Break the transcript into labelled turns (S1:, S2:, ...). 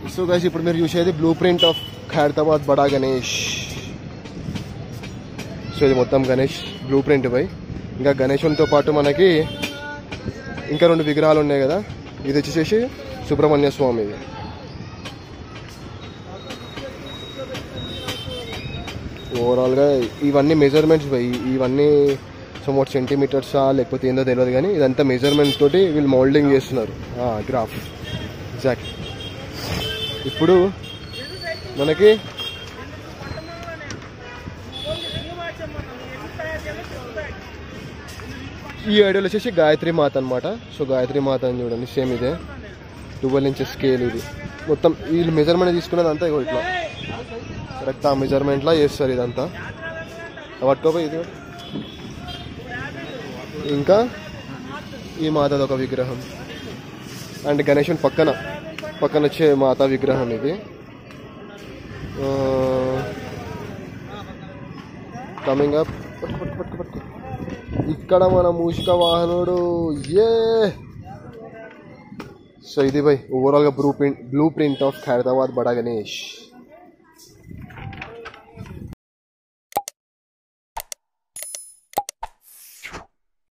S1: So guys ఇప్పుడు మీరు చూసేది blue blueprint of Khairatabad Bada Ganesh so ఇది మొత్తం గణేష్ బ్లూ ప్రింట్ పై ఇంకా గణేశునితో పాటు మనకి ఇంకా రెండు విగ్రహాలు ఉన్నాయి కదా ఇది వచ్చేసేసి సుబ్రహ్మణ్య స్వామి ఇది ఓవరాల్గా ఇవన్నీ మెజర్మెంట్స్ పోయి ఇవన్నీ సమ్వాట్ సెంటీమీటర్సా లేకపోతే ఏందో తెలియదు కానీ ఇదంతా మెజర్మెంట్స్ తోటి వీళ్ళు మోల్డింగ్ చేస్తున్నారు గ్రాఫ్ ఎగ్జాక్ట్ ఇప్పుడు మనకి ఈ ఐడియాలో వచ్చేసి గాయత్రి మాత అనమాట సో గాయత్రి మాత అని చూడండి సేమ్ ఇదే ట్వెల్వ్ ఇంచెస్ స్కేల్ ఇది మొత్తం వీళ్ళు మెజర్మెంట్ తీసుకున్నది అంతా ఇగో ఇట్లా కరెక్ట్ ఆ మెజర్మెంట్లా చేస్తారు ఇదంతా పట్టుకోపోయి ఇది కూడా. ఇంకా ఈ మాతది ఒక విగ్రహం అండ్ గణేశుని పక్కన పక్కన వచ్చే మాతా విగ్రహం ఇది కమింగ్ అప్ పట్టుకో పట్టుకో పట్టుకో పట్టుకో ఇక్కడ మన మూషిక వాహనుడు ఏ సో ఇది బై ఓవరాల్గా blueprint blueprint of Khairatabad Bada Ganesh